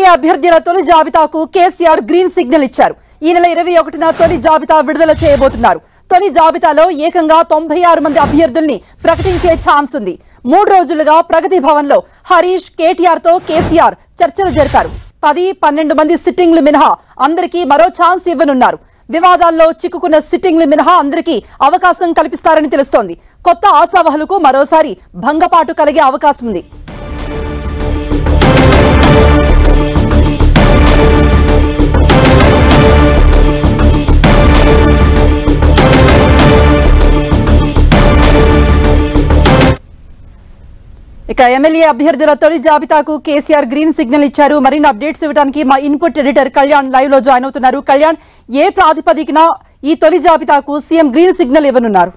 అభ్యర్థుల తొలి జాబితాకు కేసీఆర్ గ్రీన్ సిగ్నల్ ఇచ్చారు ఈ నెల ఇరవై ఒకటిన తొలి జాబితా విడుదల చేయబోతున్నారు తొలి జాబితాలో ఏకంగా తొంభై ఆరు మంది అభ్యర్థుల్ని ప్రకటించే ఛాన్స్ ఉంది మూడు రోజులుగా ప్రగతి భవన్ లో హరీష్ కేటీఆర్ తో కేసీఆర్ చర్చలు జరిపారు పది పన్నెండు మంది సిట్టింగ్లు మినహా అందరికీ మరో ఛాన్స్ ఇవ్వనున్నారు వివాదాల్లో చిక్కుకున్న సిట్టింగ్లు మినహా అందరికీ అవకాశం కల్పిస్తారని తెలుస్తోంది కొత్త ఆశావహులకు మరోసారి భంగపాటు కలిగే అవకాశం ఉంది ఇక ఎమ్మెల్యే అభ్యర్థుల తొలి జాబితాకు కేసీఆర్ గ్రీన్ సిగ్నల్ ఇచ్చారు మరిన్ని అప్డేట్స్ ఇవ్వడానికి మా ఇన్పుట్ ఎడిటర్ కళ్యాణ్ లైవ్ లో జాయిన్ అవుతున్నారు కళ్యాణ్ ఏ ప్రాతిపదికన ఈ తొలి జాబితాకు సీఎం గ్రీన్ సిగ్నల్ ఇవ్వనున్నారు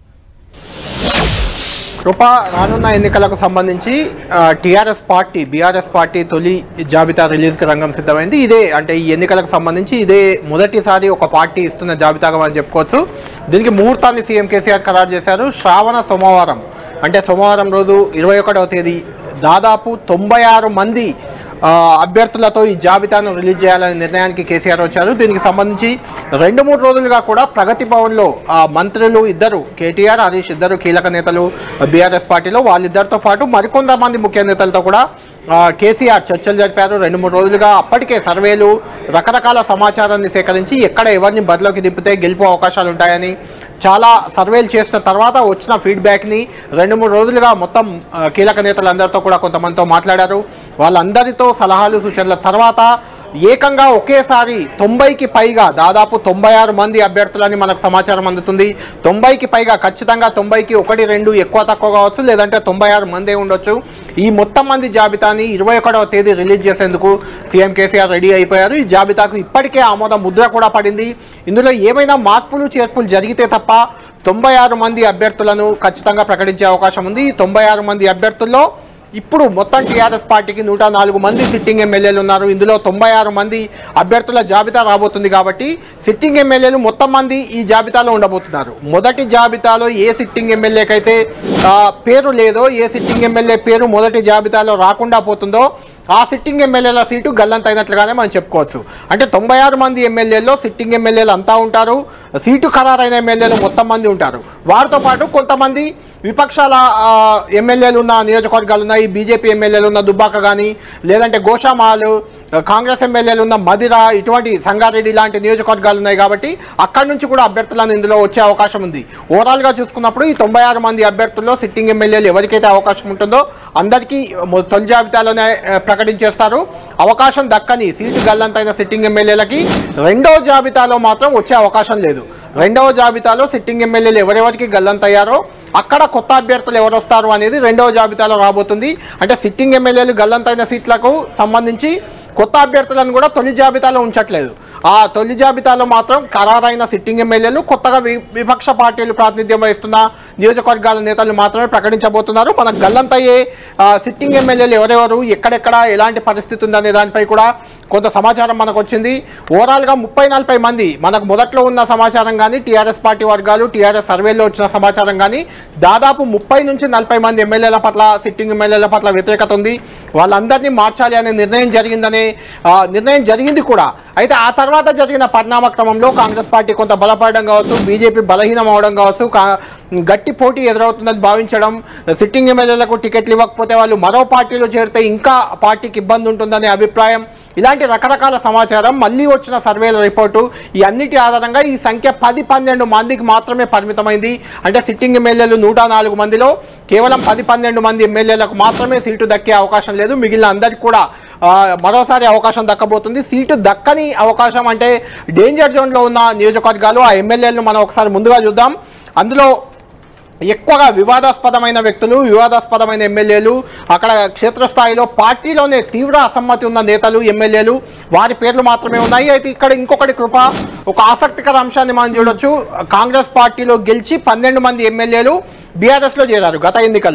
కృప రానున్న ఎన్నికలకు సంబంధించి టీఆర్ఎస్ పార్టీ బీఆర్ఎస్ పార్టీ తొలి జాబితా రిలీజ్కి రంగం సిద్ధమైంది ఇదే అంటే ఈ ఎన్నికలకు సంబంధించి ఇదే మొదటిసారి ఒక పార్టీ ఇస్తున్న జాబితాగా మనం చెప్పుకోవచ్చు దీనికి ముహూర్తాన్ని సీఎం కేసీఆర్ ఖరారు చేశారు శ్రావణ సోమవారం అంటే సోమవారం రోజు ఇరవై ఒకటవ తేదీ దాదాపు తొంభై ఆరు మంది ఆ, అభ్యర్థులతో ఈ జాబితాను రిలీజ్ చేయాలనే నిర్ణయానికి కేసీఆర్ వచ్చారు దీనికి సంబంధించి రెండు మూడు రోజులుగా కూడా ప్రగతి భవన్లో ఆ, మంత్రులు ఇద్దరు కేటీఆర్ హరీష్ ఇద్దరు కీలక నేతలు బీఆర్ఎస్ పార్టీలో వాళ్ళిద్దరితో పాటు మరికొంతమంది ముఖ్య నేతలతో కూడా ఆ, కేసీఆర్ చర్చలు జరిపారు రెండు మూడు రోజులుగా అప్పటికే సర్వేలు రకరకాల సమాచారాన్ని సేకరించి ఎక్కడ ఎవరిని బరిలోకి దింపితే గెలుపు అవకాశాలు ఉంటాయని చాలా సర్వేలు చేసిన తర్వాత వచ్చిన ఫీడ్బ్యాక్ని రెండు మూడు రోజులుగా మొత్తం ఆ, కీలక నేతలందరితో కూడా కొంతమందితో మాట్లాడారు వాళ్ళందరితో సలహాలు సూచనల తర్వాత ఏకంగా ఒకేసారి తొంభైకి పైగా దాదాపు తొంభై ఆరు మంది అభ్యర్థులని మనకు సమాచారం అందుతుంది తొంభైకి పైగా ఖచ్చితంగా తొంభైకి ఒకటి రెండు ఎక్కువ తక్కువ కావచ్చు లేదంటే తొంభై ఆరు మందే ఉండొచ్చు ఈ మొత్తం మంది జాబితాని ఇరవై ఒకటవ తేదీ రిలీజ్ చేసేందుకు సీఎం కేసీఆర్ రెడీ అయిపోయారు ఈ జాబితాకు ఇప్పటికే ఆమోద ముద్ర కూడా పడింది ఇందులో ఏమైనా మార్పులు చేర్పులు జరిగితే తప్ప తొంభై ఆరు మంది అభ్యర్థులను ఖచ్చితంగా ప్రకటించే అవకాశం ఉంది ఈ తొంభై ఆరు మంది అభ్యర్థుల్లో ఇప్పుడు మొత్తం టీఆర్ఎస్ పార్టీకి నూట నాలుగు మంది సిట్టింగ్ ఎమ్మెల్యేలు ఉన్నారు ఇందులో తొంభై ఆరు మంది అభ్యర్థుల జాబితా రాబోతుంది కాబట్టి సిట్టింగ్ ఎమ్మెల్యేలు మొత్తం మంది ఈ జాబితాలో ఉండబోతున్నారు మొదటి జాబితాలో ఏ సిట్టింగ్ ఎమ్మెల్యేకైతే ఆ, పేరు లేదో ఏ సిట్టింగ్ ఎమ్మెల్యే పేరు మొదటి జాబితాలో రాకుండా పోతుందో ఆ సిట్టింగ్ ఎమ్మెల్యేల సీటు గల్లంత అయినట్లుగానే మనం చెప్పుకోవచ్చు అంటే తొంభై ఆరు మంది ఎమ్మెల్యేల్లో సిట్టింగ్ ఎమ్మెల్యేలు అంతా ఉంటారు సీటు ఖరారైన ఎమ్మెల్యేలు మొత్తం మంది ఉంటారు వారితో పాటు కొంతమంది విపక్షాల ఆ, ఎమ్మెల్యేలు ఉన్న నియోజకవర్గాలు ఉన్నాయి బీజేపీ ఎమ్మెల్యేలు ఉన్న దుబ్బాక కానీ లేదంటే గోషామాలు కాంగ్రెస్ ఎమ్మెల్యేలు ఉన్న మదిర ఇటువంటి సంగారెడ్డి లాంటి నియోజకవర్గాలు ఉన్నాయి కాబట్టి అక్కడి నుంచి కూడా అభ్యర్థులను ఇందులో వచ్చే అవకాశం ఉంది ఓవరాల్గా చూసుకున్నప్పుడు ఈ తొంభై ఆరు మంది అభ్యర్థుల్లో సిట్టింగ్ ఎమ్మెల్యేలు ఎవరికైతే అవకాశం ఉంటుందో అందరికీ మొ- తొలి జాబితాలోనే ఆ, ప్రకటించేస్తారు అవకాశం దక్కని సీటు గల్లంతైన సిట్టింగ్ ఎమ్మెల్యేలకి రెండో జాబితాలో మాత్రం వచ్చే అవకాశం లేదు రెండవ జాబితాలో సిట్టింగ్ ఎమ్మెల్యేలు ఎవరెవరికి గల్లంతయ్యారో అక్కడ కొత్త అభ్యర్థులు ఎవరు వస్తారు అనేది రెండవ జాబితాలో రాబోతుంది అంటే సిట్టింగ్ ఎమ్మెల్యేలు గల్లంతైన సీట్లకు సంబంధించి కొత్త అభ్యర్థులను కూడా తొలి జాబితాలో ఉంచట్లేదు ఆ తొలి జాబితాలో మాత్రం ఖరారైన సిట్టింగ్ ఎమ్మెల్యేలు కొత్తగా వి- విపక్ష పార్టీలు ప్రాతినిధ్యం వహిస్తున్న నియోజకవర్గాల నేతలు మాత్రమే ప్రకటించబోతున్నారు మనకు గల్లంతయ్యే ఆ, సిట్టింగ్ ఎమ్మెల్యేలు ఎవరెవరు ఎక్కడెక్కడ ఎలాంటి పరిస్థితి ఉందనే దానిపై కూడా కొంత సమాచారం మనకు వచ్చింది ఓవరాల్గా ముప్పై నలభై మంది మనకు మొదట్లో ఉన్న సమాచారం కానీ టీఆర్ఎస్ పార్టీ వర్గాలు టీఆర్ఎస్ సర్వేలో వచ్చిన సమాచారం కానీ దాదాపు ముప్పై నుంచి నలభై మంది ఎమ్మెల్యేల పట్ల సిట్టింగ్ ఎమ్మెల్యేల పట్ల వ్యతిరేకత ఉంది వాళ్ళందరినీ మార్చాలి అనే నిర్ణయం జరిగిందనే ఆ, నిర్ణయం జరిగింది కూడా అయితే ఆ తర్వాత జరిగిన పరిణామ క్రమంలో కాంగ్రెస్ పార్టీ కొంత బలపడడం కావచ్చు బీజేపీ బలహీనం అవడం కావచ్చు కా- గట్టి పోటీ ఎదురవుతుందని భావించడం సిట్టింగ్ ఎమ్మెల్యేలకు టికెట్లు ఇవ్వకపోతే వాళ్ళు మరో పార్టీలో చేరితే ఇంకా పార్టీకి ఇబ్బంది ఉంటుందనే అభిప్రాయం ఇలాంటి రకరకాల సమాచారం మళ్ళీ వచ్చిన సర్వేల రిపోర్టు ఈ అన్నిటి ఆధారంగా ఈ సంఖ్య పది పన్నెండు మందికి మాత్రమే పరిమితమైంది అంటే సిట్టింగ్ ఎమ్మెల్యేలు నూట నాలుగు మందిలో కేవలం పది పన్నెండు మంది ఎమ్మెల్యేలకు మాత్రమే సీటు దక్కే అవకాశం లేదు మిగిలిన అందరికి కూడా ఆ, మరోసారి అవకాశం దక్కబోతుంది సీటు దక్కని అవకాశం అంటే డేంజర్ జోన్లో ఉన్న నియోజకవర్గాలు ఆ ఎమ్మెల్యేలను మనం ఒకసారి ముందుగా చూద్దాం అందులో ఎక్కువగా వివాదాస్పదమైన వ్యక్తులు వివాదాస్పదమైన ఎమ్మెల్యేలు అక్కడ క్షేత్రస్థాయిలో పార్టీలోనే తీవ్ర అసమ్మతి ఉన్న నేతలు ఎమ్మెల్యేలు వారి పేర్లు మాత్రమే ఉన్నాయి అయితే ఇక్కడ ఇంకొకటి కృప ఒక ఆసక్తికర అంశాన్ని మనం చూడొచ్చు కాంగ్రెస్ పార్టీలో గెలిచి పన్నెండు మంది ఎమ్మెల్యేలు బీఆర్ఎస్లో చేరారు గత ఎన్నికల్లో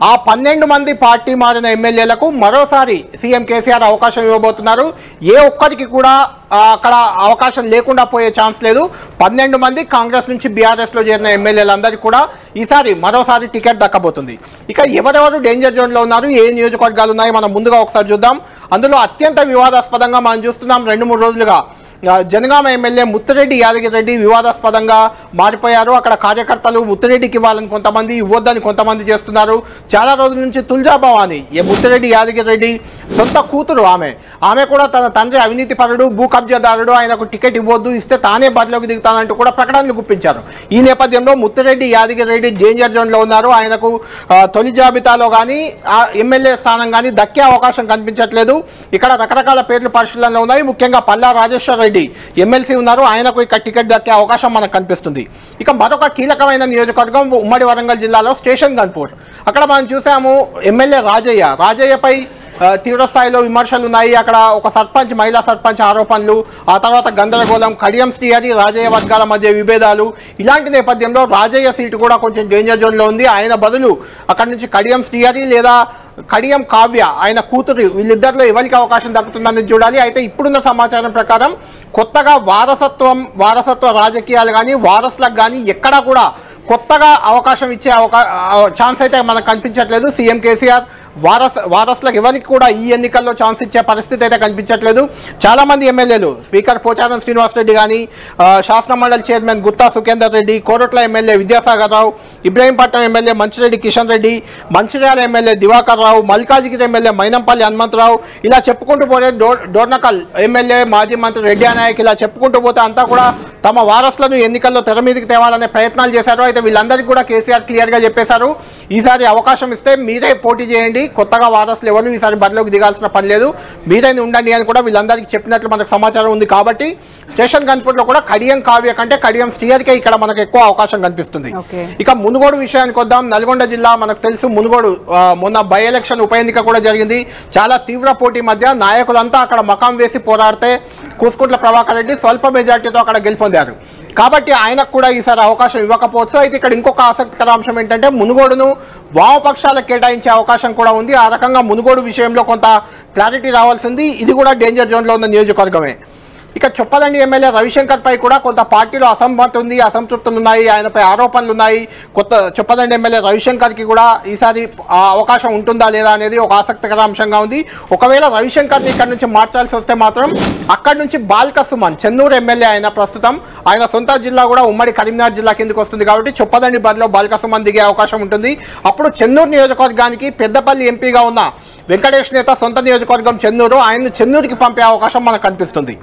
ఆ పన్నెండు మంది పార్టీ మారిన ఎమ్మెల్యేలకు మరోసారి సీఎం కేసీఆర్ అవకాశం ఇవ్వబోతున్నారు ఏ ఒక్కరికి కూడా ఆ, అక్కడ అవకాశం లేకుండా పోయే ఛాన్స్ లేదు పన్నెండు మంది కాంగ్రెస్ నుంచి బీఆర్ఎస్ లో చేరిన ఎమ్మెల్యేలందరికీ కూడా ఈసారి మరోసారి టికెట్ దక్కబోతుంది ఇక ఎవరెవరు డేంజర్ జోన్ లో ఉన్నారు ఏ నియోజకవర్గాలు ఉన్నాయి మనం ముందుగా ఒకసారి చూద్దాం అందులో అత్యంత వివాదాస్పదంగా మనం చూస్తున్నాం రెండు మూడు రోజులుగా ఆ, జనగామ ఎమ్మెల్యే ముత్తిరెడ్డి యాదగిరి రెడ్డి వివాదాస్పదంగా మారిపోయారు అక్కడ కార్యకర్తలు ముత్తిరెడ్డికి ఇవ్వాలని కొంతమంది ఇవ్వద్దని కొంతమంది చేస్తున్నారు చాలా రోజుల నుంచి తుల్జా భవాని ఏ ముత్తిరెడ్డి యాదగిరి రెడ్డి సొంత కూతురు ఆమె ఆమె కూడా తన తండ్రి అవినీతి పరుడు భూ కబ్జాదారుడు ఆయనకు టికెట్ ఇవ్వద్దు ఇస్తే తానే బరిలోకి దిగుతానంటూ కూడా ప్రకటనలు గుప్పించారు ఈ నేపథ్యంలో ముత్తిరెడ్డి యాదగిరి రెడ్డి డేంజర్ జోన్లో ఉన్నారు ఆయనకు ఆ, తొలి జాబితాలో కానీ ఆ ఎమ్మెల్యే స్థానం కానీ దక్కే అవకాశం కనిపించట్లేదు ఇక్కడ రకరకాల పేర్లు పరిశీలనలో ఉన్నాయి ముఖ్యంగా పల్లా రాజేశ్వర్ రెడ్డి ఎమ్మెల్సీ ఉన్నారు ఆయనకు ఇక్కడ టికెట్ దక్కే అవకాశం మనకు కనిపిస్తుంది ఇక మరొక కీలకమైన నియోజకవర్గం ఉమ్మడి వరంగల్ జిల్లాలో స్టేషన్ గన్పూర్ అక్కడ మనం చూసాము ఎమ్మెల్యే రాజయ్య రాజయ్యపై ఆ, తీవ్ర స్థాయిలో విమర్శలు ఉన్నాయి అక్కడ ఒక సర్పంచ్ మహిళా సర్పంచ్ ఆరోపణలు ఆ తర్వాత గందరగోళం కడియం శ్రీహరి రాజయ్య వర్గాల మధ్య విభేదాలు ఇలాంటి నేపథ్యంలో రాజయ్య సీటు కూడా కొంచెం డేంజర్ జోన్లో ఉంది ఆయన బదులు అక్కడి నుంచి కడియం శ్రీహరి లేదా కడియం కావ్య ఆయన కూతురు వీళ్ళిద్దరిలో ఎవరికి అవకాశం దక్కుతుందని చూడాలి అయితే ఇప్పుడున్న సమాచారం ప్రకారం కొత్తగా వారసత్వం వారసత్వ రాజకీయాలు కానీ వారసులకు కానీ ఎక్కడా కూడా కొత్తగా అవకాశం ఇచ్చే అవకా ఛాన్స్ అయితే మనకు కనిపించట్లేదు సీఎం కేసీఆర్ వారస్ వారసులకు ఎవరికి కూడా ఈ ఎన్నికల్లో ఛాన్స్ ఇచ్చే పరిస్థితి అయితే కనిపించట్లేదు చాలా మంది ఎమ్మెల్యేలు స్పీకర్ పోచారం శ్రీనివాస్ రెడ్డి కానీ ఆ, శాసన మండలి chairman Gutha Sukender Reddy Koratla MLA Vidyasagar Rao Ibrahimpatnam MLA Manchireddy Kishan Reddy Mancherial MLA Diwakar Rao Malkajgiri MLA Mynampally Hanumantharao ఇలా చెప్పుకుంటూ పోతే డో డోర్నకల్ ఎమ్మెల్యే మాజీ మంత్రి రెడ్డి నాయక్ ఇలా చెప్పుకుంటూ పోతే అంతా కూడా తమ వారసులను ఎన్నికల్లో తెర మీదకి తేవాలనే ప్రయత్నాలు చేశారు అయితే వీళ్ళందరికీ కూడా కేసీఆర్ క్లియర్గా చెప్పేశారు ఈసారి అవకాశం ఇస్తే మీరే పోటీ చేయండి కొత్తగా వారసులు ఎవరు ఈసారి బరిలోకి దిగాల్సిన పని లేదు మీరే ఉండండి అని కూడా వీళ్ళందరికీ చెప్పినట్లు మనకు సమాచారం ఉంది కాబట్టి స్టేషన్ కన్పూర్లో కూడా కడియం కావ్య కంటే కడియం శ్రీహరికే ఇక్కడ మనకు ఎక్కువ అవకాశం కనిపిస్తుంది Okay. ఇక మునుగోడు విషయానికి వద్దాం నల్గొండ జిల్లా మనకు తెలుసు మునుగోడు ఆ, మొన్న బై ఎలక్షన్ ఉప ఎన్నిక కూడా జరిగింది చాలా తీవ్ర పోటీ మధ్య నాయకులంతా అక్కడ మకాం వేసి పోరాడితే కూసుకుంట్ల ప్రభాకర్ రెడ్డి స్వల్ప మెజార్టీతో అక్కడ గెలుపొందారు కాబట్టి ఆయనకు కూడా ఈసారి అవకాశం ఇవ్వకపోవచ్చు అయితే ఇక్కడ ఇంకొక ఆసక్తికర అంశం ఏంటంటే మునుగోడును వామపక్షాలకు కేటాయించే అవకాశం కూడా ఉంది ఆ రకంగా మునుగోడు విషయంలో కొంత క్లారిటీ రావాల్సింది ఇది కూడా డేంజర్ జోన్లో ఉన్న నియోజకవర్గమే ఇక చొప్పదండి ఎమ్మెల్యే రవిశంకర్ పై కూడా కొంత పార్టీలో అసంబద్ధి ఉంది అసంతృప్తులు ఉన్నాయి ఆయనపై ఆరోపణలు ఉన్నాయి కొత్త చొప్పదండి ఎమ్మెల్యే రవిశంకర్ కి కూడా ఈసారి ఆ అవకాశం ఉంటుందా లేదా అనేది ఒక ఆసక్తికర అంశంగా ఉంది ఒకవేళ రవిశంకర్ ని ఇక్కడ నుంచి మార్చాల్సి వస్తే మాత్రం అక్కడి నుంచి బాల్క సుమన్ చెన్నూరు ఎమ్మెల్యే ఆయన ప్రస్తుతం ఆయన సొంత జిల్లా కూడా ఉమ్మడి కరీంనగర్ జిల్లా కిందకి వస్తుంది కాబట్టి చొప్పదండి బరిలో బాల్క సుమన్ దిగే అవకాశం ఉంటుంది అప్పుడు చెన్నూరు నియోజకవర్గానికి పెద్దపల్లి ఎంపీగా ఉన్న వెంకటేష్ నేత సొంత నియోజకవర్గం చెన్నూరు ఆయన్ని చెన్నూరుకి పంపే అవకాశం మనకు కనిపిస్తుంది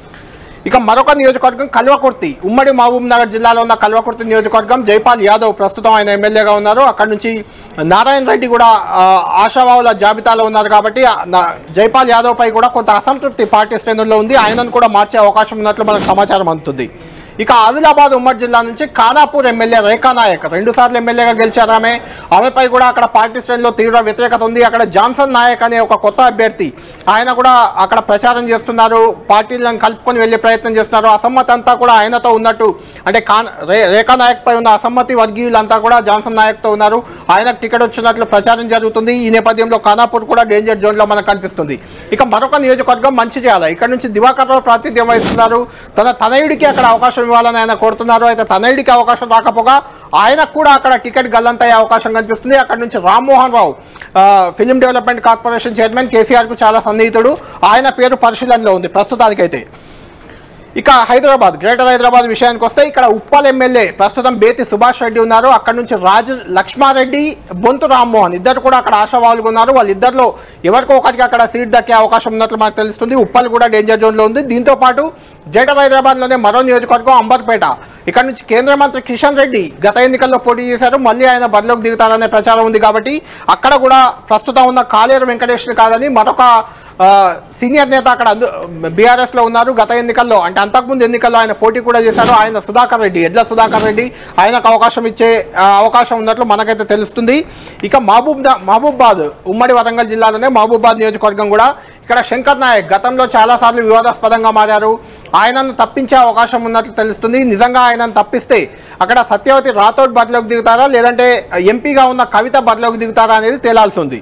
ఇక మరొక నియోజకవర్గం కల్వకుర్తి ఉమ్మడి మహబూబ్ నగర్ జిల్లాలో ఉన్న కల్వకుర్తి నియోజకవర్గం జైపాల్ యాదవ్ ప్రస్తుతం ఆయన ఎమ్మెల్యేగా ఉన్నారు అక్కడ నుంచి నారాయణ రెడ్డి కూడా ఆ, ఆశావాహుల జాబితాలో ఉన్నారు కాబట్టి ఆ, నా- జైపాల్ యాదవ్ పై కూడా కొంత అసంతృప్తి పార్టీ శ్రేణుల్లో ఉంది ఆయనను కూడా మార్చే అవకాశం ఉన్నట్లు మనకు సమాచారం అందుతుంది ఇక ఆదిలాబాద్ ఉమ్మడి జిల్లా నుంచి ఖానాపూర్ ఎమ్మెల్యే రేఖా నాయక్ రెండు సార్లు ఎమ్మెల్యేగా గెలిచారు ఆమె ఆమెపై కూడా అక్కడ పార్టీ శ్రేణిలో తీవ్ర వ్యతిరేకత ఉంది అక్కడ జాన్సన్ నాయక్ అనే ఒక కొత్త అభ్యర్థి ఆయన కూడా అక్కడ ప్రచారం చేస్తున్నారు పార్టీలను కలుపుకొని వెళ్ళే ప్రయత్నం చేస్తున్నారు అసమ్మతి అంతా కూడా ఆయనతో ఉన్నట్టు అంటే ఖాన్ రే రేఖా నాయక్ పై ఉన్న అసమ్మతి వర్గీయులంతా కూడా జాన్సన్ నాయక్తో ఉన్నారు ఆయనకు టికెట్ వచ్చినట్లు ప్రచారం జరుగుతుంది ఈ నేపథ్యంలో ఖానాపూర్ కూడా డేంజర్ జోన్లో మనకు కనిపిస్తుంది ఇక మరొక నియోజకవర్గం మంచిర్యాల ఇక్కడ నుంచి దివాకర్ రావు ప్రాతినిధ్యం వహిస్తున్నారు తన తనయుడికి అక్కడ అవకాశం ఇవ్వాలని ఆయన కోరుతున్నారు అయితే తనయుడికి అవకాశం రాకపోగా ఆయనకు కూడా అక్కడ టికెట్ గల్లంతయ్యే అవకాశం కనిపిస్తుంది అక్కడ నుంచి రామ్మోహన్ రావు ఆ, ఫిలిం డెవలప్మెంట్ కార్పొరేషన్ చైర్మన్ కేసీఆర్కు చాలా సన్నిహితుడు ఆయన పేరు పరిశీలనలో ఉంది ప్రస్తుతానికైతే ఇక హైదరాబాద్ గ్రేటర్ హైదరాబాద్ విషయానికి వస్తే ఇక్కడ ఉప్పల్ ఎమ్మెల్యే ప్రస్తుతం బేతి సుభాష్ రెడ్డి ఉన్నారు అక్కడ నుంచి రాజు లక్ష్మారెడ్డి బొంతు రామ్మోహన్ ఇద్దరు కూడా అక్కడ ఆశావాహులుగా ఉన్నారు వాళ్ళిద్దరిలో ఎవరికో ఒకరికి అక్కడ సీట్ దక్కే అవకాశం ఉన్నట్లు మనకు తెలుస్తుంది ఉప్పల్ కూడా డేంజర్ జోన్లో ఉంది దీంతో పాటు గ్రేటర్ హైదరాబాద్లోనే మరో నియోజకవర్గం అంబర్పేట ఇక్కడ నుంచి కేంద్ర మంత్రి కిషన్ రెడ్డి గత ఎన్నికల్లో పోటీ చేశారు మళ్ళీ ఆయన బరిలోకి దిగుతారనే ప్రచారం ఉంది కాబట్టి అక్కడ కూడా ప్రస్తుతం ఉన్న కాలేరు వెంకటేశ్వరి కాదని మరొక ఆ, సీనియర్ నేత అక్కడ అందు బీఆర్ఎస్ లో ఉన్నారు గత ఎన్నికల్లో అంటే అంతకుముందు ఎన్నికల్లో ఆయన పోటీ కూడా చేశారు ఆయన సుధాకర్ రెడ్డి ఎడ్ల సుధాకర్ రెడ్డి ఆయనకు అవకాశం ఇచ్చే ఆ, అవకాశం ఉన్నట్లు మనకైతే తెలుస్తుంది ఇక మహబూబ్ మహబూబాద్ ఉమ్మడి వరంగల్ జిల్లాలోనే మహబూబాద్ నియోజకవర్గం కూడా ఇక్కడ శంకర్ నాయక్ గతంలో చాలాసార్లు వివాదాస్పదంగా మారారు ఆయనను తప్పించే అవకాశం ఉన్నట్లు తెలుస్తుంది నిజంగా ఆయనను తప్పిస్తే అక్కడ సత్యవతి రాథోడ్ బరిలోకి దిగుతారా లేదంటే ఎంపీగా ఉన్న కవిత బరిలోకి దిగుతారా అనేది తేలాల్సి ఉంది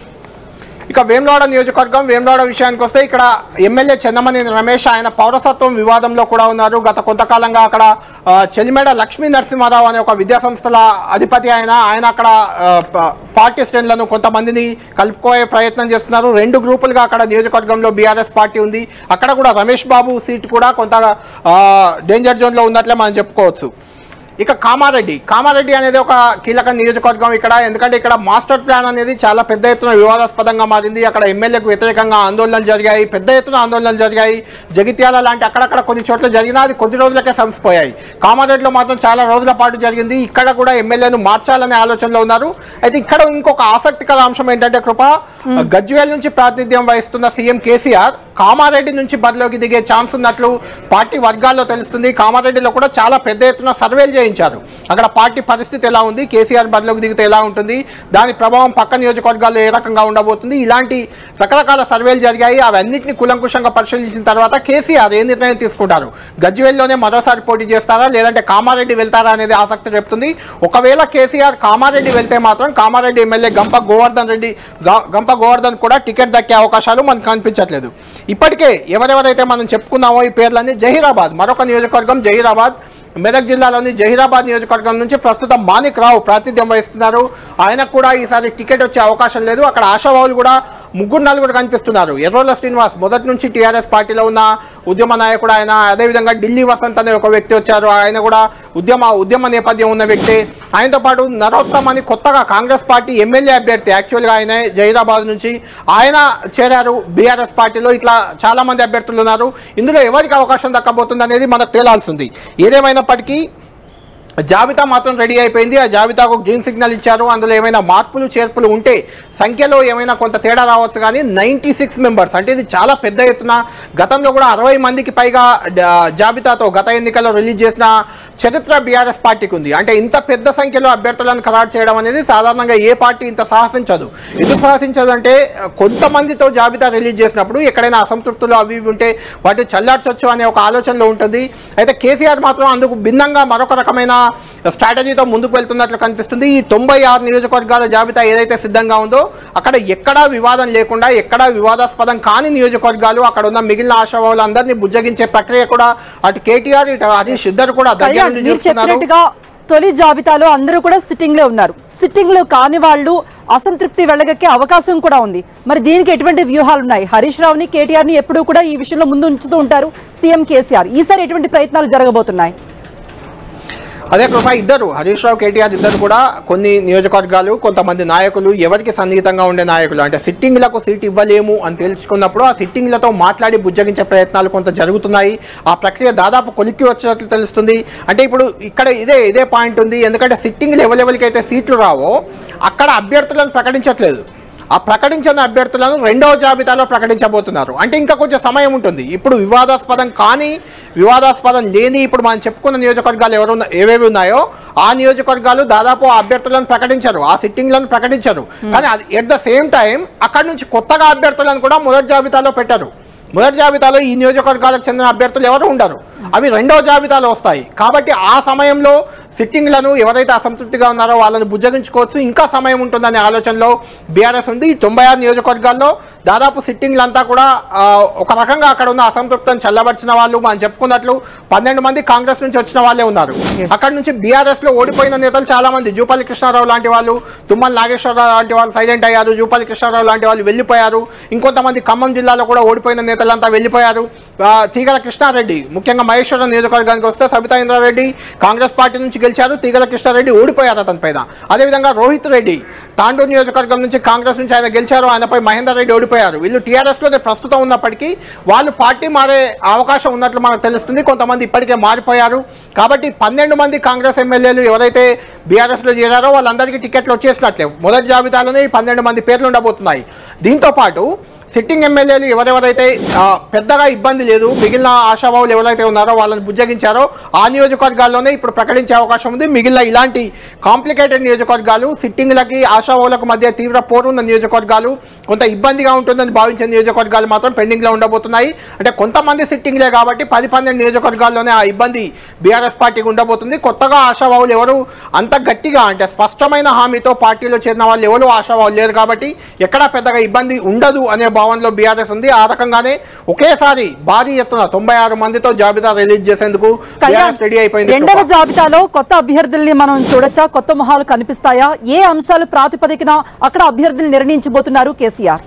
ఇక వేములవాడ నియోజకవర్గం వేములవాడ విషయానికి వస్తే ఇక్కడ ఎమ్మెల్యే చెన్నమనేని రమేష్ ఆయన పౌరసత్వం వివాదంలో కూడా ఉన్నారు గత కొంతకాలంగా అక్కడ ఆ, చెలిమేడ లక్ష్మీ నరసింహారావు అనే ఒక విద్యా సంస్థల అధిపతి ఆయన ఆయన అక్కడ ఆ, ప- పార్టీ శ్రేణులను కొంతమందిని కలుపుకోయే ప్రయత్నం చేస్తున్నారు రెండు గ్రూపులుగా అక్కడ నియోజకవర్గంలో బీఆర్ఎస్ పార్టీ ఉంది అక్కడ కూడా రమేష్ బాబు సీట్ కూడా కొంత ఆ, డేంజర్ జోన్లో ఉన్నట్లే మనం చెప్పుకోవచ్చు ఇక కామారెడ్డి కామారెడ్డి అనేది ఒక కీలక నియోజకవర్గం ఇక్కడ ఎందుకంటే ఇక్కడ మాస్టర్ ప్లాన్ అనేది చాలా పెద్ద ఎత్తున వివాదాస్పదంగా మారింది అక్కడ ఎమ్మెల్యేకు వ్యతిరేకంగా ఆందోళనలు జరిగాయి పెద్ద ఎత్తున ఆందోళనలు జరిగాయి జగిత్యాల లాంటి అక్కడక్కడ కొన్ని చోట్ల జరిగినా అది కొద్ది రోజులకే సంసిపోయాయి కామారెడ్డిలో మాత్రం చాలా రోజుల పాటు జరిగింది ఇక్కడ కూడా ఎమ్మెల్యేను మార్చాలనే ఆలోచనలో ఉన్నారు అయితే ఇక్కడ ఇంకొక ఆసక్తికర అంశం ఏంటంటే కృప గజ్వేల్ నుంచి ప్రాతినిధ్యం వహిస్తున్న సీఎం కేసీఆర్ కామారెడ్డి నుంచి బరిలోకి దిగే ఛాన్స్ ఉన్నట్లు పార్టీ వర్గాల్లో తెలుస్తుంది కామారెడ్డిలో కూడా చాలా పెద్ద ఎత్తున సర్వేలు చేయించారు అక్కడ పార్టీ పరిస్థితి ఎలా ఉంది కేసీఆర్ బరిలోకి దిగితే ఎలా ఉంటుంది దాని ప్రభావం పక్క నియోజకవర్గాల్లో ఏ రకంగా ఉండబోతుంది ఇలాంటి రకరకాల సర్వేలు జరిగాయి అవన్నింటినీ కూలంకుషంగా పరిశీలించిన తర్వాత కేసీఆర్ ఏ నిర్ణయం తీసుకుంటారు గజ్వేల్లోనే మరోసారి పోటీ చేస్తారా లేదంటే కామారెడ్డి వెళ్తారా అనేది ఆసక్తి రేపుతుంది ఒకవేళ కేసీఆర్ కామారెడ్డి వెళ్తే మాత్రం కామారెడ్డి ఎమ్మెల్యే గంప గోవర్ధన్ రెడ్డి గ- గంప గోవర్ధన్ కూడా టికెట్ దక్కే అవకాశాలు మనకు కనిపించట్లేదు ఇప్పటికే ఎవరెవరైతే మనం చెప్పుకున్నామో ఈ పేర్లన్నీ జహీరాబాద్ మరొక నియోజకవర్గం జహీరాబాద్ మెదక్ జిల్లాలోని జహీరాబాద్ నియోజకవర్గం నుంచి ప్రస్తుతం మాణిక్ రావు ప్రాతినిధ్యం వహిస్తున్నారు ఆయనకు కూడా ఈసారి టికెట్ వచ్చే అవకాశం లేదు అక్కడ ఆశావాహులు కూడా ముగ్గురు నలుగురు కనిపిస్తున్నారు ఎర్రోల శ్రీనివాస్ మొదటి నుంచి టీఆర్ఎస్ పార్టీలో ఉన్న ఉద్యమ నాయకుడు ఆయన అదేవిధంగా ఢిల్లీ వసంత్ అనే ఒక వ్యక్తి వచ్చారు ఆయన కూడా ఉద్యమ ఉద్యమ నేపథ్యం ఉన్న వ్యక్తి ఆయనతో పాటు నరోత్తమ్ అని కొత్తగా కాంగ్రెస్ పార్టీ ఎమ్మెల్యే అభ్యర్థి యాక్చువల్గా ఆయన జహీరాబాద్ నుంచి ఆయన చేరారు బీఆర్ఎస్ పార్టీలో ఇట్లా చాలా మంది అభ్యర్థులు ఉన్నారు ఇందులో ఎవరికి అవకాశం దక్కబోతుంది అనేది మనకు తేలాల్సింది ఏదేమైనప్పటికీ జాబితా మాత్రం రెడీ అయిపోయింది ఆ జాబితాకు గ్రీన్ సిగ్నల్ ఇచ్చారు అందులో ఏమైనా మార్పులు చేర్పులు ఉంటే సంఖ్యలో ఏమైనా కొంత తేడా రావచ్చు కానీ నైంటీ సిక్స్ మెంబర్స్ అంటే ఇది చాలా పెద్ద ఎత్తున గతంలో కూడా అరవై మందికి పైగా డ- జాబితాతో గత ఎన్నికల్లో రిలీజ్ చేసిన చరిత్ర బీఆర్ఎస్ పార్టీకి ఉంది అంటే ఇంత పెద్ద సంఖ్యలో అభ్యర్థులను ఖరారు చేయడం అనేది సాధారణంగా ఏ పార్టీ ఇంత సాహసించదు ఎందుకు సాహసించదు అంటే కొంతమందితో జాబితా రిలీజ్ చేసినప్పుడు ఎక్కడైనా అసంతృప్తులు అవి ఇవి ఉంటే వాటిని చల్లార్చొచ్చు అనే ఒక ఆలోచనలో ఉంటుంది అయితే కేసీఆర్ మాత్రం అందుకు భిన్నంగా మరొక రకమైన స్ట్రాటజీతో ముందుకు వెళ్తున్నట్లు కనిపిస్తుంది ఈ తొంభై ఆరు నియోజకవర్గాల జాబితా ఏదైతే సిద్ధంగా ఉందో అక్కడ ఎక్కడా వివాదం లేకుండా ఎక్కడా వివాదాస్పదం కాని నియోజకవర్గాలు అక్కడ ఉన్న మిగిలిన ఆశావాళ్ళందరినీ బుజ్జగించే ప్రక్రియ కూడా అటు కేటీఆర్ ఇటు హరీష్ ఇద్దరు కూడా దగ్గర కళ్యాణ్ నుండి మీరు చూస్తున్నారు చెప్పినట్టుగా తొలి జాబితాలో అందరూ కూడా సిట్టింగ్ లో ఉన్నారు సిట్టింగ్ లో కాని వాళ్ళు అసంతృప్తి వెళ్ళగక్కే అవకాశం కూడా ఉంది మరి దీనికి ఎటువంటి వ్యూహాలు ఉన్నాయి హరీష్ రావుని కేటీఆర్ ని ఎప్పుడూ కూడా ఈ విషయంలో ముందు ఉంచుతూ ఉంటారు సీఎం కేసీఆర్ ఈసారి ఎటువంటి ప్రయత్నాలు జరగబోతున్నాయి అదే కృప ఇద్దరు హరీష్ రావు కేటీఆర్ ఇద్దరు కూడా కొన్ని నియోజకవర్గాలు కొంతమంది నాయకులు ఎవరికి సన్నిహితంగా ఉండే నాయకులు అంటే సిట్టింగ్లకు సీట్ ఇవ్వలేము అని తెలుసుకున్నప్పుడు ఆ సిట్టింగ్లతో మాట్లాడి బుజ్జగించే ప్రయత్నాలు కొంత జరుగుతున్నాయి ఆ ప్రక్రియ దాదాపు కొలిక్కి వచ్చినట్లు తెలుస్తుంది అంటే ఇప్పుడు ఇక్కడ ఇదే ఇదే పాయింట్ ఉంది ఎందుకంటే సిట్టింగ్లు ఎవరెవరికి అయితే సీట్లు రావో అక్కడ అభ్యర్థులను ప్రకటించట్లేదు ఆ ప్రకటించిన అభ్యర్థులను రెండవ జాబితాలో ప్రకటించబోతున్నారు అంటే ఇంకా కొంచెం సమయం ఉంటుంది ఇప్పుడు వివాదాస్పదం కానీ వివాదాస్పదం లేని ఇప్పుడు మనం చెప్పుకున్న నియోజకవర్గాలు ఎవరు ఉన్న- ఏవేవి ఉన్నాయో ఆ నియోజకవర్గాలు దాదాపు ఆ అభ్యర్థులను ప్రకటించరు ఆ సిట్టింగ్లను ప్రకటించరు కానీ ఎట్ ద సేమ్ టైం అక్కడ నుంచి కొత్తగా అభ్యర్థులను కూడా మొదటి జాబితాలో పెట్టరు మొదటి జాబితాలో ఈ నియోజకవర్గాలకు చెందిన అభ్యర్థులు ఎవరు ఉండరు అవి రెండవ జాబితాలో వస్తాయి కాబట్టి ఆ సమయంలో సిట్టింగ్లను ఎవరైతే అసంతృప్తిగా ఉన్నారో వాళ్ళని బుజ్జగించుకోవచ్చు ఇంకా సమయం ఉంటుందనే ఆలోచనలో బీఆర్ఎస్ ఉంది ఈ తొంభై ఆరు నియోజకవర్గాల్లో దాదాపు సిట్టింగ్లంతా కూడా ఆ, ఒక రకంగా అక్కడ ఉన్న అసంతృప్తిని చల్లబరిచిన వాళ్ళు మనం చెప్పుకున్నట్లు పన్నెండు మంది కాంగ్రెస్ నుంచి వచ్చిన వాళ్ళే ఉన్నారు అక్కడ నుంచి బీఆర్ఎస్ లో ఓడిపోయిన నేతలు చాలా మంది జూపల్లి కృష్ణారావు లాంటి వాళ్ళు తుమ్మల నాగేశ్వరరావు లాంటి వాళ్ళు సైలెంట్ అయ్యారు జూపల్లి కృష్ణారావు లాంటి వాళ్ళు వెళ్ళిపోయారు ఇంకొంతమంది ఖమ్మం జిల్లాలో కూడా ఓడిపోయిన నేతలంతా వెళ్ళిపోయారు ఆ, తీగల కృష్ణారెడ్డి ముఖ్యంగా మహేశ్వరం నియోజకవర్గానికి వస్తే సబితా ఇంద్రారెడ్డి కాంగ్రెస్ పార్టీ నుంచి గెలిచారు తీగల కృష్ణారెడ్డి ఓడిపోయారు అతని పైన అదేవిధంగా రోహిత్ రెడ్డి తాండూరు నియోజకవర్గం నుంచి కాంగ్రెస్ నుంచి ఆయన గెలిచారు ఆయనపై మహేందర్ రెడ్డి ఓడిపోయారు వీళ్ళు టీఆర్ఎస్లోనే ప్రస్తుతం ఉన్నప్పటికీ వాళ్ళు పార్టీ మారే అవకాశం ఉన్నట్లు మనకు తెలుస్తుంది కొంతమంది ఇప్పటికే మారిపోయారు కాబట్టి పన్నెండు మంది కాంగ్రెస్ ఎమ్మెల్యేలు ఎవరైతే బీఆర్ఎస్లో చేరారో వాళ్ళందరికీ టికెట్లు వచ్చేసినట్లే మొదటి జాబితాలోనే ఈ పన్నెండు మంది పేర్లు ఉండబోతున్నాయి దీంతో పాటు సిట్టింగ్ ఎమ్మెల్యేలు ఎవరెవరైతే ఆ, పెద్దగా ఇబ్బంది లేదు మిగిలిన ఆశాభావులు ఎవరైతే ఉన్నారో వాళ్ళని బుజ్జగించారో ఆ నియోజకవర్గాల్లోనే ఇప్పుడు ప్రకటించే అవకాశం ఉంది మిగిలిన ఇలాంటి కాంప్లికేటెడ్ నియోజకవర్గాలు సిట్టింగ్లకి ఆశాభావులకు మధ్య తీవ్ర పోరున్న నియోజకవర్గాలు కొంత ఇబ్బందిగా ఉంటుందని భావించే నియోజకవర్గాలు మాత్రం పెండింగ్లో ఉండబోతున్నాయి అంటే కొంతమంది సిట్టింగ్లే కాబట్టి పది పన్నెండు నియోజకవర్గాల్లోనే ఆ ఇబ్బంది బీఆర్ఎస్ పార్టీకి ఉండబోతుంది కొత్తగా ఆశావాహులు ఎవరు అంత గట్టిగా అంటే స్పష్టమైన హామీతో పార్టీలో చేరిన వాళ్ళు ఎవరు ఆశావాహులు లేరు కాబట్టి ఎక్కడా పెద్దగా ఇబ్బంది ఉండదు అనే భావనలో బీఆర్ఎస్ ఉంది ఆ రకంగానే ఒకేసారి భారీ ఎత్తున తొంభై ఆరు మందితో జాబితా రిలీజ్ చేసేందుకు కళ్యాణ్, రెడీ అయిపోయింది రెండవ జాబితాలో కొత్త అభ్యర్థుల్ని మనం చూడొచ్చా కొత్త మొహాలు కనిపిస్తాయా ఏ అంశాలు ప్రాతిపదికన అక్కడ అభ్యర్థులు నిర్ణయించబోతున్నారు కేసీఆర్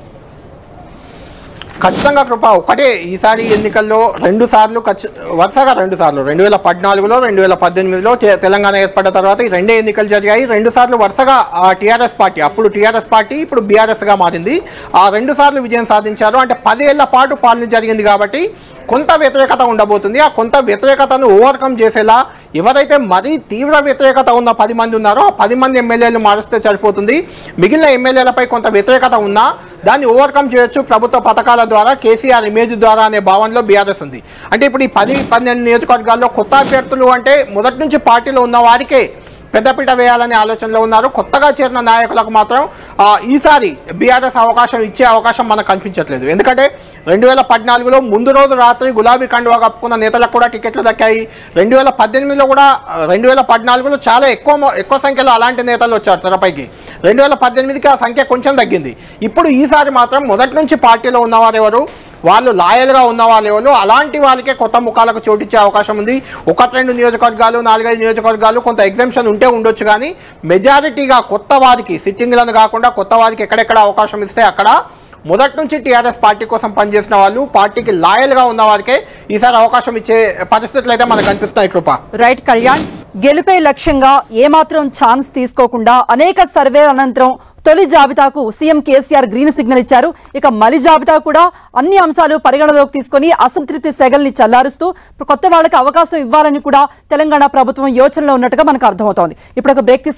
ఖచ్చితంగా కృప ఒకటే ఈసారి ఎన్నికల్లో రెండు సార్లు ఖచ్చి- వరుసగా రెండు సార్లు రెండు వేల పద్నాలుగులో రెండు వేల పద్దెనిమిదిలో తె- తెలంగాణ ఏర్పడిన తర్వాత ఈ రెండే ఎన్నికలు జరిగాయి రెండు సార్లు వరుసగా టీఆర్ఎస్ పార్టీ అప్పుడు టీఆర్ఎస్ పార్టీ ఇప్పుడు బీఆర్ఎస్ గా మారింది ఆ రెండు సార్లు విజయం సాధించారు అంటే పదేళ్ల పాటు పాలన జరిగింది కాబట్టి కొంత వ్యతిరేకత ఉండబోతుంది ఆ కొంత వ్యతిరేకతను ఓవర్కమ్ చేసేలా ఎవరైతే మరీ తీవ్ర వ్యతిరేకత ఉన్న పది మంది ఉన్నారో ఆ పది మంది ఎమ్మెల్యేలు మారుస్తే సరిపోతుంది మిగిలిన ఎమ్మెల్యేలపై కొంత వ్యతిరేకత ఉన్నా దాన్ని ఓవర్కమ్ చేయొచ్చు ప్రభుత్వ పథకాల ద్వారా కేసీఆర్ ఇమేజ్ ద్వారా అనే భావనలో బీఆర్ఎస్ ఉంది అంటే ఇప్పుడు ఈ పది పన్నెండు నియోజకవర్గాల్లో కొత్త అభ్యర్థులు అంటే మొదటి నుంచి పార్టీలో ఉన్న వారికే పెద్దపీట వేయాలనే ఆలోచనలో ఉన్నారు కొత్తగా చేరిన నాయకులకు మాత్రం ఆ, ఈసారి బీఆర్ఎస్ అవకాశం ఇచ్చే అవకాశం మనకు కనిపించట్లేదు ఎందుకంటే రెండు వేల పద్నాలుగులో ముందు రోజు రాత్రి గులాబీ కండువా కప్పుకున్న నేతలకు కూడా టికెట్లు దక్కాయి రెండు వేల పద్దెనిమిదిలో కూడా రెండు వేల పద్నాలుగులో చాలా ఎక్కువ మొ- ఎక్కువ సంఖ్యలో అలాంటి నేతలు వచ్చారు తెరపైకి రెండు వేల పద్దెనిమిదికి ఆ సంఖ్య కొంచెం తగ్గింది ఇప్పుడు ఈసారి మాత్రం మొదటి నుంచి పార్టీలో ఉన్నవారు ఎవరు వాళ్ళు లాయల్గా ఉన్న వాళ్ళు ఎవరు అలాంటి వాళ్ళకే కొత్త ముఖాలకు చోటిచ్చే అవకాశం ఉంది ఒకటి రెండు నియోజకవర్గాలు నాలుగైదు నియోజకవర్గాలు కొంత ఎగ్జామ్షన్ ఉంటే ఉండొచ్చు కానీ మెజారిటీగా కొత్త వారికి సిట్టింగ్లను కాకుండా కొత్త వారికి ఎక్కడెక్కడ అవకాశం ఇస్తే అక్కడ మొదటి నుంచి టీఆర్ఎస్ పార్టీ కోసం పనిచేసిన వాళ్ళు పార్టీకి లాయల్గా ఉన్న వారికే ఈసారి అవకాశం ఇచ్చే పరిస్థితులు అయితే మనకు కనిపిస్తున్నాయి కృప రైట్ కళ్యాణ్ గెలుపే లక్ష్యంగా ఏమాత్రం ఛాన్స్ తీసుకోకుండా అనేక సర్వే అనంతరం తొలి జాబితాకు సీఎం కేసీఆర్ గ్రీన్ సిగ్నల్ ఇచ్చారు ఇక మలి జాబితా కూడా అన్ని అంశాలు పరిగణలోకి తీసుకొని అసంతృప్తి సెగల్ని చల్లారుస్తూ కొత్త వాళ్ళకి అవకాశం ఇవ్వాలని కూడా తెలంగాణ ప్రభుత్వం యోచనలో ఉన్నట్టుగా మనకు అర్థమవుతోంది ఇప్పుడు ఒక బ్రేక్ తీసుకుందాం.